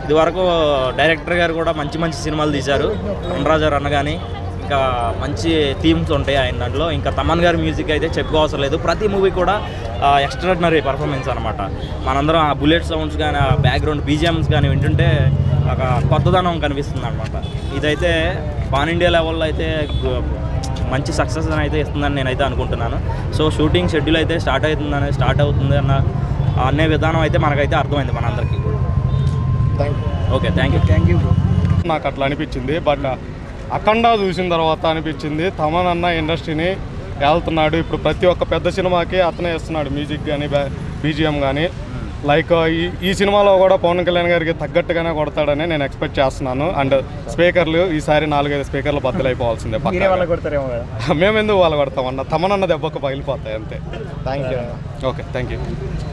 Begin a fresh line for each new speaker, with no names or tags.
ఇదివరకు డైరెక్టర్ గారు కూడా మంచి మంచి సినిమాలు తీశారు రణరాజా రన్న కానీ ఇంకా మంచి థీమ్స్ ఉంటాయి ఆయన దాంట్లో ఇంకా తమన్ గారి మ్యూజిక్ అయితే చెప్పుకోవసరం లేదు ప్రతి మూవీ కూడా ఎక్స్ట్రాడినరీ పర్ఫార్మెన్స్ అనమాట మనందరం ఆ బుల్లెట్ సౌండ్స్ కానీ ఆ బ్యాక్గ్రౌండ్ బీజిఎమ్స్ కానీ వింటుంటే ఒక కొత్తదనం కనిపిస్తుంది అనమాట ఇదైతే పాన్ ఇండియా లెవెల్లో అయితే గు- మంచి సక్సెస్ అయితే ఇస్తుందని నేనైతే అనుకుంటున్నాను సో షూటింగ్ షెడ్యూల్ అయితే స్టార్ట్ అవుతుందని స్టార్ట్ అవుతుంది అన్న అనే విధానం అయితే మనకైతే అర్థమైంది మనందరికీ
thank you
okay thank you
thank you bro
నాకు అట్లా అనిపించింది బట్ అఖండ చూసిన తర్వాత అనిపించింది తమన్ అన్న ఇండస్ట్రీని వెళ్తున్నాడు ఇప్పుడు ప్రతి ఒక్క పెద్ద సినిమాకి అతనే ఇస్తున్నాడు మ్యూజిక్ కానీ బీజిఎం కానీ లైక్ ఈ ఈ సినిమాలో కూడా పవన్ కళ్యాణ్ గారికి తగ్గట్టుగానే కొడతాడని నేను ఎక్స్పెక్ట్ చేస్తున్నాను అండ్ స్పీకర్లు ఈసారి నాలుగైదు స్పీకర్లు బద్దలైపోవాల్సిందే
మీరే వాళ్ళ
పక్కాగా.
కొడతారేమో కదా
మేము ఎందుకు వాళ్ళు కొడతామన్న తమనన్న దెబ్బకు పగిలిపోతాయి అంతే
thank you
okay thank you